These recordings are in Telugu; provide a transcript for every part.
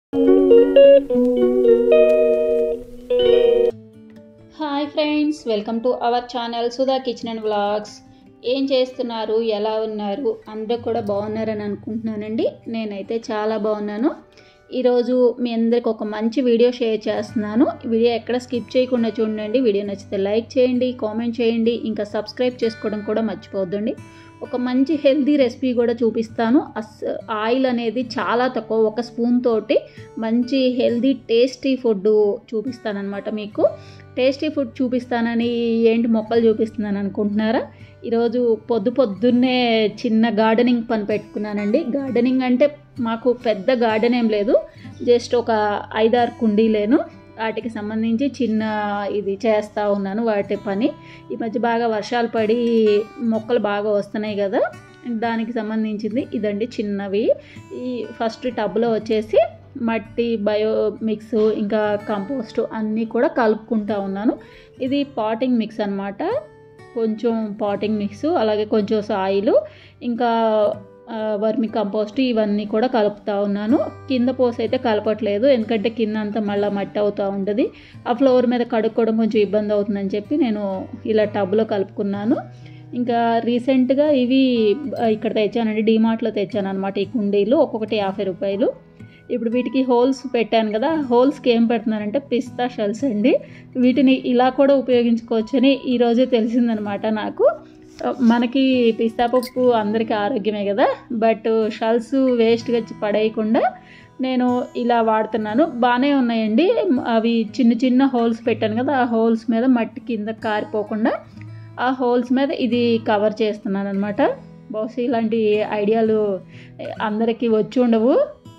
hi friends welcome to our channel Sudha kitchen and vlogs ఏం చేస్తున్నారు ఎలా ఉన్నారు అందరూ కూడా బాగున్నారని అనుకుంటున్నానండి నేనైతే చాలా బాగున్నాను ఈరోజు మీ అందరికి ఒక మంచి వీడియో షేర్ చేస్తున్నాను వీడియో ఎక్కడ స్కిప్ చేయకుండా చూడండి వీడియో నచ్చితే లైక్ చేయండి కామెంట్ చేయండి ఇంకా సబ్స్క్రైబ్ చేసుకోవడం కూడా మర్చిపోవద్దండి ఒక మంచి హెల్తీ రెసిపీ కూడా చూపిస్తాను అస్ ఆయిల్ అనేది చాలా తక్కువ ఒక స్పూన్ తోటి మంచి హెల్తీ టేస్టీ ఫుడ్ చూపిస్తానమాట మీకు టేస్టీ ఫుడ్ చూపిస్తానని ఏంటి మొక్కలు చూపిస్తున్నాను అనుకుంటున్నారా ఈరోజు పొద్దు పొద్దున్నే చిన్న గార్డెనింగ్ పని పెట్టుకున్నానండి గార్డెనింగ్ అంటే మాకు పెద్ద గార్డెన్ ఏం లేదు జస్ట్ ఒక ఐదారు కుండీలేను వాటికి సంబంధించి చిన్న ఇది చేస్తూ ఉన్నాను వాటి పని ఈ మధ్య బాగా వర్షాలు పడి మొక్కలు బాగా వస్తున్నాయి కదా దానికి సంబంధించింది ఇదండి చిన్నవి ఈ ఫస్ట్ టబ్లో వచ్చేసి మట్టి బయో మిక్స్ ఇంకా కంపోస్ట్ అన్నీ కూడా కలుపుకుంటా ఉన్నాను ఇది పాటింగ్ మిక్స్ అనమాట కొంచెం పాటింగ్ మిక్స్ అలాగే కొంచెం సాయిలు ఇంకా వర్మి కంపోస్ట్ ఇవన్నీ కూడా కలుపుతూ ఉన్నాను కింద పోసి అయితే కలపట్లేదు ఎందుకంటే కింద అంతా మళ్ళీ మట్టి అవుతూ ఉంటుంది ఆ ఫ్లోర్ మీద కడుక్కోవడం కొంచెం ఇబ్బంది అవుతుందని చెప్పి నేను ఇలా టబ్లో కలుపుకున్నాను ఇంకా రీసెంట్గా ఇవి ఇక్కడ తెచ్చానండి డీమార్ట్లో తెచ్చాను అనమాట ఈ కుండీలు ఒక్కొక్కటి యాభై రూపాయలు ఇప్పుడు వీటికి హోల్స్ పెట్టాను కదా హోల్స్కి ఏం పెడుతున్నానంటే పిస్తా షెల్స్ అండి వీటిని ఇలా కూడా ఉపయోగించుకోవచ్చని ఈరోజే తెలిసిందనమాట నాకు మనకి పిస్తా పప్పు అందరికీ ఆరోగ్యమే కదా బట్ షల్స్ వేస్ట్గా పడేయకుండా నేను ఇలా వాడుతున్నాను బాగానే ఉన్నాయండి అవి చిన్న చిన్న హోల్స్ పెట్టాను కదా ఆ హోల్స్ మీద మట్టి కింద కారిపోకుండా ఆ హోల్స్ మీద ఇది కవర్ చేస్తున్నాను అనమాట బహుశా ఇలాంటి ఐడియాలు అందరికీ వచ్చి ఉండవు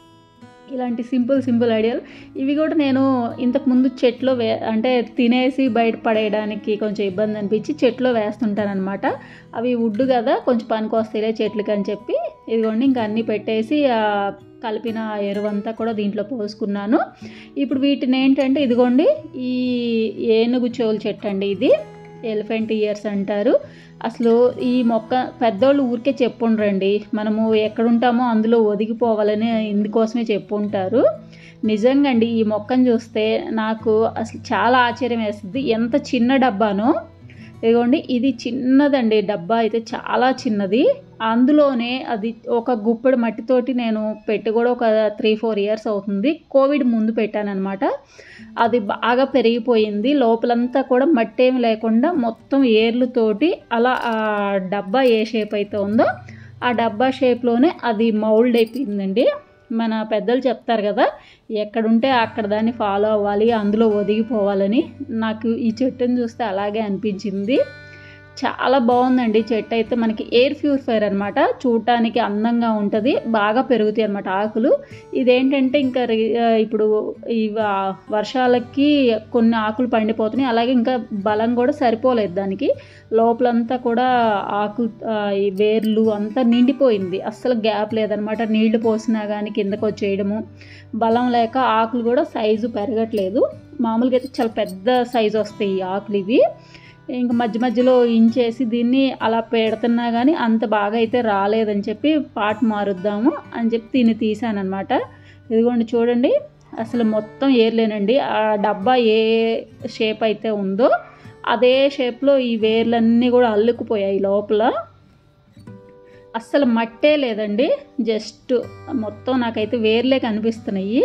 ఇలాంటి సింపుల్ సింపుల్ ఐడియాలు ఇవి కూడా నేను ఇంతకుముందు చెట్లో వే అంటే తినేసి బయట పడేయడానికి కొంచెం ఇబ్బంది అనిపించి చెట్లో వేస్తుంటానమాట అవి వుడ్ కదా కొంచెం పనికి వస్తాయిలే చెట్లకి అని చెప్పి ఇదిగోండి ఇంకా అన్నీ పెట్టేసి కలిపిన ఎరువంతా కూడా దీంట్లో పోసుకున్నాను ఇప్పుడు వీటిని ఏంటంటే ఇదిగోండి ఈ ఏనుగు చెవుల చెట్టు అండి ఇది ఎలిఫెంట్ ఇయర్స్ అంటారు అసలు ఈ మొక్క పెద్దోళ్ళు ఊరికే చెప్పుండ్రండి మనము ఎక్కడుంటామో అందులో ఒదిగిపోవాలని ఇందుకోసమే చెప్పుంటారు నిజంగా అండి ఈ మొక్కను చూస్తే నాకు అసలు చాలా ఆశ్చర్యం వేస్తుంది ఎంత చిన్న డబ్బానో ఇదిగోండి ఇది చిన్నదండి డబ్బా అయితే చాలా చిన్నది అందులోనే అది ఒక గుప్పెడు మట్టితోటి నేను పెట్టి కూడా ఒక త్రీ ఫోర్ ఇయర్స్ అవుతుంది కోవిడ్ ముందు పెట్టానమాట అది బాగా పెరిగిపోయింది లోపలంతా కూడా మట్టి ఏమి లేకుండా మొత్తం ఏర్లతోటి అలా ఆ డబ్బా ఏ షేప్ అయితే ఉందో ఆ డబ్బా షేప్లోనే అది మౌల్డ్ అయిపోయిందండి మన పెద్దలు చెప్తారు కదా ఎక్కడుంటే అక్కడ దాన్ని ఫాలో అవ్వాలి అందులో ఒదిగిపోవాలని నాకు ఈ చెట్టుని చూస్తే అలాగే అనిపించింది చాలా బాగుందండి చెట్టు అయితే మనకి ఎయిర్ ప్యూరిఫైర్ అనమాట చూడటానికి అందంగా ఉంటుంది బాగా పెరుగుతాయి అనమాట ఆకులు ఇదేంటంటే ఇంకా ఇప్పుడు ఈ వర్షాలకి కొన్ని ఆకులు పండిపోతున్నాయి అలాగే ఇంకా బలం కూడా సరిపోలేదు దానికి లోపలంతా కూడా ఆకు ఈ వేర్లు అంతా నిండిపోయింది అస్సలు గ్యాప్ లేదనమాట నీళ్లు పోసినా కానీ కిందకు వచ్చేయడము బలం లేక ఆకులు కూడా సైజు పెరగట్లేదు మామూలుగా అయితే చాలా పెద్ద సైజు వస్తాయి ఈ ఆకులు ఇవి ఇంకా మధ్య మధ్యలో ఇంచేసి దీన్ని అలా పెడుతున్నా కానీ అంత బాగా అయితే రాలేదని చెప్పి పాట్ మారుద్దాము అని చెప్పి దీన్ని తీసానమాట ఇదిగోండి చూడండి అసలు మొత్తం ఏర్లేనండి ఆ డబ్బా ఏ షేప్ అయితే ఉందో అదే షేప్లో ఈ వేర్లన్నీ కూడా అల్లుకుపోయాయి లోపల అస్సలు మట్టే లేదండి జస్ట్ మొత్తం నాకైతే వేర్లే కనిపిస్తున్నాయి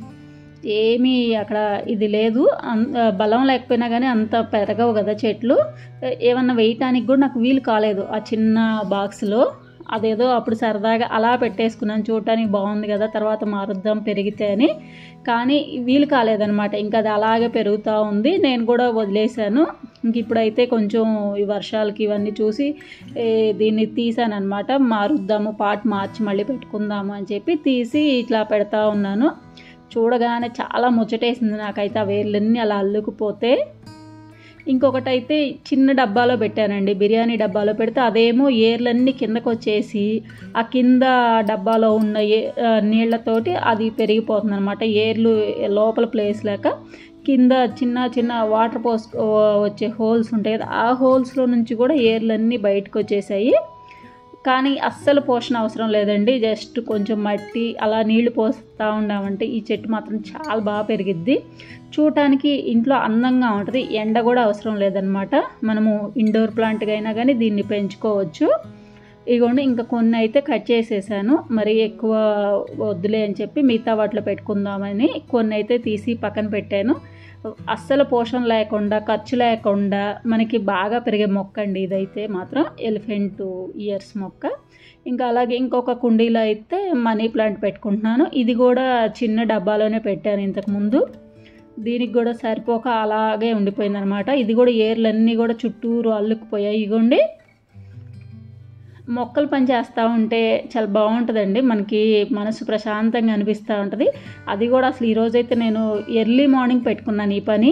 ఏమీ అక్కడ ఇది లేదు బలం లేకపోయినా కానీ అంత పెరగవు కదా చెట్లు ఏమన్నా వేయటానికి కూడా నాకు వీలు కాలేదు ఆ చిన్న బాక్స్లో అదేదో అప్పుడు సరదాగా అలా పెట్టేసుకున్నాను చూడటానికి బాగుంది కదా తర్వాత మారుద్దాం పెరిగితే అని కానీ వీలు కాలేదనమాట ఇంకా అది అలాగే పెరుగుతూ ఉంది నేను కూడా వదిలేశాను ఇంక ఇప్పుడైతే కొంచెం ఈ వర్షాలకి ఇవన్నీ చూసి దీన్ని తీసాను అనమాట మారుద్దాము పాట్ మార్చి మళ్ళీ పెట్టుకుందాము అని చెప్పి తీసి ఇట్లా పెడతా ఉన్నాను చూడగానే చాలా ముచ్చటేసింది నాకైతే ఆ వేర్లన్నీ అలా అల్లుకుపోతే ఇంకొకటి అయితే చిన్న డబ్బాలో పెట్టానండి బిర్యానీ డబ్బాలో పెడితే అదేమో ఏర్లన్నీ కిందకు వచ్చేసి ఆ కింద డబ్బాలో ఉన్న ఏ నీళ్లతోటి అది పెరిగిపోతుంది అనమాట ఏర్లు లోపల ప్లేస్ లేక కింద చిన్న చిన్న వాటర్ పోస్ వచ్చే హోల్స్ ఉంటాయి కదా ఆ హోల్స్లో నుంచి కూడా ఏర్లన్నీ బయటకు వచ్చేసాయి కానీ అస్సలు పోషణ అవసరం లేదండి జస్ట్ కొంచెం మట్టి అలా నీళ్లు పోస్తూ ఉన్నామంటే ఈ చెట్టు మాత్రం చాలా బాగా పెరిగిద్ది చూడటానికి ఇంట్లో అందంగా ఉంటుంది ఎండ కూడా అవసరం లేదనమాట మనము ఇండోర్ ప్లాంట్గా అయినా కానీ దీన్ని పెంచుకోవచ్చు ఇగోండి ఇంకా కొన్ని అయితే కట్ చేసేసాను మరి ఎక్కువ వద్దులే అని చెప్పి మిగతా వాటిలో పెట్టుకుందామని కొన్ని అయితే తీసి పక్కన పెట్టాను అస్సలు పోషణ లేకుండా ఖర్చు లేకుండా మనకి బాగా పెరిగే మొక్క అండి ఇదైతే మాత్రం ఎలిఫెంట్ ఇయర్స్ మొక్క ఇంకా అలాగే ఇంకొక కుండీలో అయితే మనీ ప్లాంట్ పెట్టుకుంటున్నాను ఇది కూడా చిన్న డబ్బాలోనే పెట్టాను ఇంతకుముందు దీనికి కూడా సరిపోక అలాగే ఉండిపోయింది అనమాట ఇది కూడా ఏర్లన్నీ కూడా చుట్టూరు అల్లుకుపోయాయి ఇగోండి మొక్కలు పని చేస్తూ ఉంటే చాలా బాగుంటుందండి మనకి మనసు ప్రశాంతంగా అనిపిస్తూ ఉంటుంది అది కూడా అసలు ఈరోజైతే నేను ఎర్లీ మార్నింగ్ పెట్టుకున్నాను ఈ పని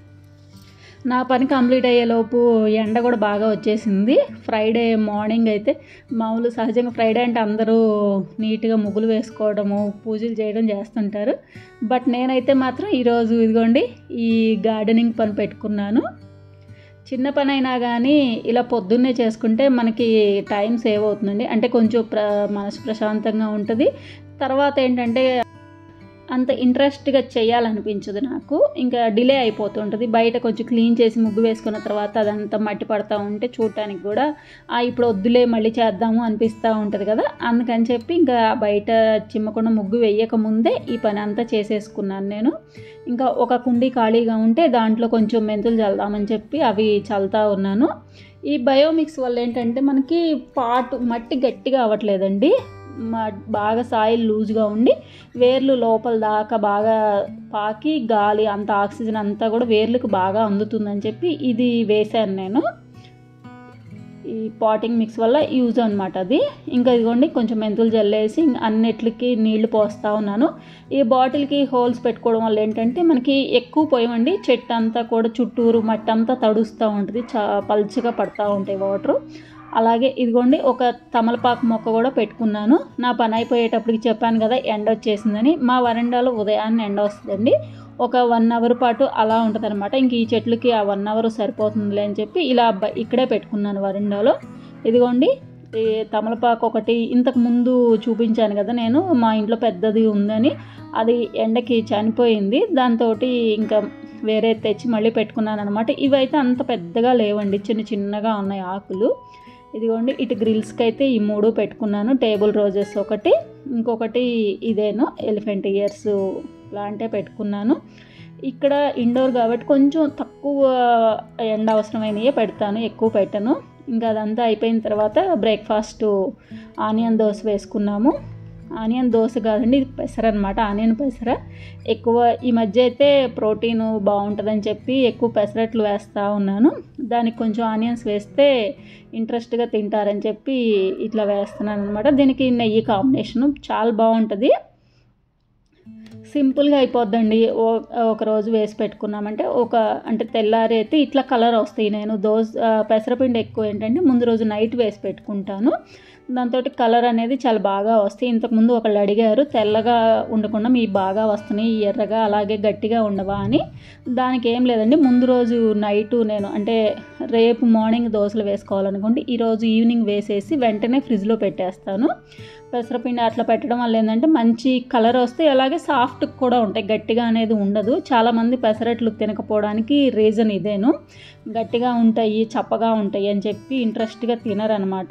నా పని కంప్లీట్ అయ్యేలోపు ఎండ కూడా బాగా వచ్చేసింది ఫ్రైడే మార్నింగ్ అయితే మామూలు సహజంగా ఫ్రైడే అంటే అందరూ నీట్గా ముగ్గులు వేసుకోవడము పూజలు చేయడం చేస్తుంటారు బట్ నేనైతే మాత్రం ఈరోజు ఇదిగోండి ఈ గార్డెనింగ్ పని పెట్టుకున్నాను చిన్న పని అయినా కానీ ఇలా పొద్దున్నే చేసుకుంటే మనకి టైం సేవ్ అవుతుందండి అంటే కొంచెం ప్ర మనసు ప్రశాంతంగా ఉంటుంది తర్వాత ఏంటంటే అంత ఇంట్రెస్ట్గా చేయాలనిపించదు నాకు ఇంకా డిలే అయిపోతుంటుంది బయట కొంచెం క్లీన్ చేసి ముగ్గు వేసుకున్న తర్వాత అదంతా మట్టి పడతా ఉంటే చూడటానికి కూడా ఆ ఇప్పుడు వద్దులే మళ్ళీ చేద్దాము అనిపిస్తూ ఉంటుంది కదా అందుకని చెప్పి ఇంకా బయట చిమ్మకుండా ముగ్గు వేయక ముందే ఈ పని అంతా చేసేసుకున్నాను నేను ఇంకా ఒక కుండీ ఖాళీగా ఉంటే దాంట్లో కొంచెం మెంతులు చల్దామని చెప్పి అవి చల్లుతా ఉన్నాను ఈ బయోమిక్స్ వల్ల ఏంటంటే మనకి పాటు మట్టి గట్టిగా అవ్వట్లేదండి బాగా సాయిల్ లూజ్గా ఉండి వేర్లు లోపల దాకా బాగా పాకి గాలి అంత ఆక్సిజన్ అంతా కూడా వేర్లకు బాగా అందుతుందని చెప్పి ఇది వేశాను నేను ఈ పాటింగ్ మిక్స్ వల్ల యూజ్ అనమాట అది ఇంకా ఇదిగోండి కొంచెం మెంతులు జల్లేసి అన్నిటికి నీళ్లు పోస్తూ ఉన్నాను ఈ బాటిల్కి హోల్స్ పెట్టుకోవడం వల్ల ఏంటంటే మనకి ఎక్కువ పోయమండి చెట్టు అంతా కూడా చుట్టూరు మట్టి అంతా తడుస్తూ ఉంటుంది చా పల్చగా పడతా ఉంటాయి వాటర్ అలాగే ఇదిగోండి ఒక తమలపాకు మొక్క కూడా పెట్టుకున్నాను నా పని అయిపోయేటప్పటికి చెప్పాను కదా ఎండ వచ్చేసిందని మా వరండాలో ఉదయాన్నే ఎండ వస్తుందండి ఒక వన్ అవర్ పాటు అలా ఉంటుంది అనమాట ఇంక ఈ చెట్లకి ఆ వన్ అవర్ సరిపోతుందిలే అని చెప్పి ఇలా ఇక్కడే పెట్టుకున్నాను వరండాలో ఇదిగోండి ఈ తమలపాకు ఒకటి ఇంతకు ముందు చూపించాను కదా నేను మా ఇంట్లో పెద్దది ఉందని అది ఎండకి చనిపోయింది దాంతో ఇంకా వేరే తెచ్చి మళ్ళీ పెట్టుకున్నాను అనమాట ఇవైతే అంత పెద్దగా లేవండి చిన్న చిన్నగా ఉన్నాయి ఆకులు ఇదిగోండి ఇటు గ్రిల్స్కి అయితే ఈ మూడు పెట్టుకున్నాను టేబుల్ రోజెస్ ఒకటి ఇంకొకటి ఇదేను ఎలిఫెంట్ ఇయర్స్ ప్లాంటే పెట్టుకున్నాను ఇక్కడ ఇండోర్ కాబట్టి కొంచెం తక్కువ ఎండ అవసరమైనవే పెడతాను ఎక్కువ పెట్టను ఇంకా అదంతా అయిపోయిన తర్వాత బ్రేక్ఫాస్ట్ ఆనియన్ దోశ వేసుకున్నాము ఆనియన్ దోశ కాదండి ఇది పెసర అనమాట ఆనియన్ పెసర ఎక్కువ ఈ మధ్య అయితే ప్రోటీన్ బాగుంటుందని చెప్పి ఎక్కువ పెసరట్లు వేస్తూ ఉన్నాను దానికి కొంచెం ఆనియన్స్ వేస్తే ఇంట్రెస్ట్గా తింటారని చెప్పి ఇట్లా వేస్తున్నాను అనమాట దీనికి నెయ్యి కాంబినేషను చాలా బాగుంటుంది సింపుల్గా అయిపోద్దండి ఒక రోజు వేసి పెట్టుకున్నామంటే ఒక అంటే తెల్లారి అయితే ఇట్లా కలర్ వస్తాయి నేను దోశ పెసరపిండి ఎక్కువ ఏంటంటే ముందు రోజు నైట్ వేసి పెట్టుకుంటాను దాంతో కలర్ అనేది చాలా బాగా వస్తాయి ఇంతకుముందు ఒకళ్ళు అడిగారు తెల్లగా ఉండకుండా మీ బాగా వస్తున్నాయి ఎర్రగా అలాగే గట్టిగా ఉండవా అని దానికి ఏం లేదండి ముందు రోజు నైటు నేను అంటే రేపు మార్నింగ్ దోశలు వేసుకోవాలనుకోండి ఈరోజు ఈవినింగ్ వేసేసి వెంటనే ఫ్రిడ్జ్లో పెట్టేస్తాను పెసరపిండి అట్లా పెట్టడం వల్ల ఏంటంటే మంచి కలర్ వస్తే అలాగే సాఫ్ట్ కూడా ఉంటాయి గట్టిగా అనేది ఉండదు చాలామంది పెసరట్లు తినకపోవడానికి రీజన్ ఇదేను గట్టిగా ఉంటాయి చప్పగా ఉంటాయి అని చెప్పి ఇంట్రెస్ట్గా తినరనమాట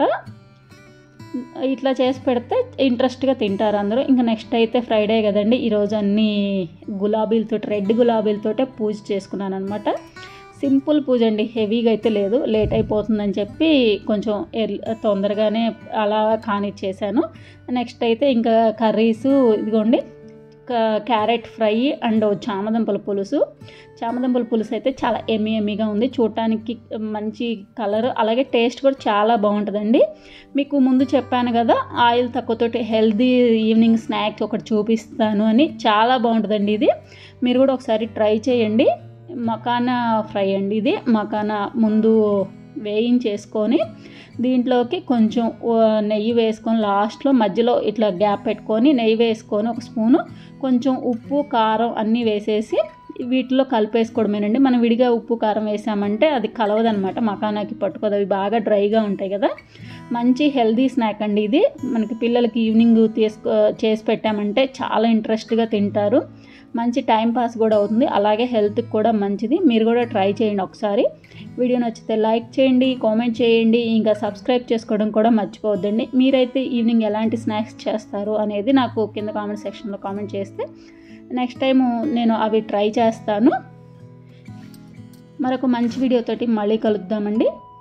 ఇట్లా చేసి పెడితే ఇంట్రెస్ట్గా తింటారు అందరూ ఇంకా నెక్స్ట్ అయితే ఫ్రైడే కదండి ఈరోజు అన్ని గులాబీలతో రెడ్ గులాబీలతోటే పూజ చేసుకున్నాను అనమాట సింపుల్ పూజ అండి హెవీగా అయితే లేదు లేట్ అయిపోతుందని చెప్పి కొంచెం ఎర్లీ తొందరగానే అలా కానిచ్చేసాను నెక్స్ట్ అయితే ఇంకా కర్రీస్ ఇదిగోండి క్యారెట్ ఫ్రై అండ్ చామదుంపల పులుసు చామదుంపల పులుసు అయితే చాలా ఎమ్మి ఎమ్మిగా ఉంది చూడటానికి మంచి కలర్ అలాగే టేస్ట్ కూడా చాలా బాగుంటుందండి మీకు ముందు చెప్పాను కదా ఆయిల్ తక్కువతోటి హెల్దీ ఈవినింగ్ స్నాక్స్ ఒకటి చూపిస్తాను అని చాలా బాగుంటుందండి ఇది మీరు కూడా ఒకసారి ట్రై చేయండి మకానా ఫ్రై అండి ఇది మకానా ముందు వేయించేసుకొని దీంట్లోకి కొంచెం నెయ్యి వేసుకొని లాస్ట్లో మధ్యలో ఇట్లా గ్యాప్ పెట్టుకొని నెయ్యి వేసుకొని ఒక స్పూను కొంచెం ఉప్పు కారం అన్నీ వేసేసి వీటిలో కలిపేసుకోవడమేనండి మనం విడిగా ఉప్పు కారం వేసామంటే అది కలవదనమాట మకానాకి పట్టుకోదు అవి బాగా డ్రైగా ఉంటాయి కదా మంచి హెల్దీ స్నాక్ అండి ఇది మనకి పిల్లలకి ఈవినింగ్ తీసుకో చేసి పెట్టామంటే చాలా ఇంట్రెస్ట్గా తింటారు మంచి టైం పాస్ కూడా అవుతుంది అలాగే హెల్త్కి కూడా మంచిది మీరు కూడా ట్రై చేయండి ఒకసారి వీడియో నచ్చితే లైక్ చేయండి కామెంట్ చేయండి ఇంకా సబ్స్క్రైబ్ చేసుకోవడం కూడా మర్చిపోవద్దండి మీరైతే ఈవినింగ్ ఎలాంటి స్నాక్స్ చేస్తారు అనేది నాకు కింద కామెంట్ సెక్షన్లో కామెంట్ చేస్తే నెక్స్ట్ టైము నేను అవి ట్రై చేస్తాను మరొక మంచి వీడియోతోటి మళ్ళీ కలుద్దామండి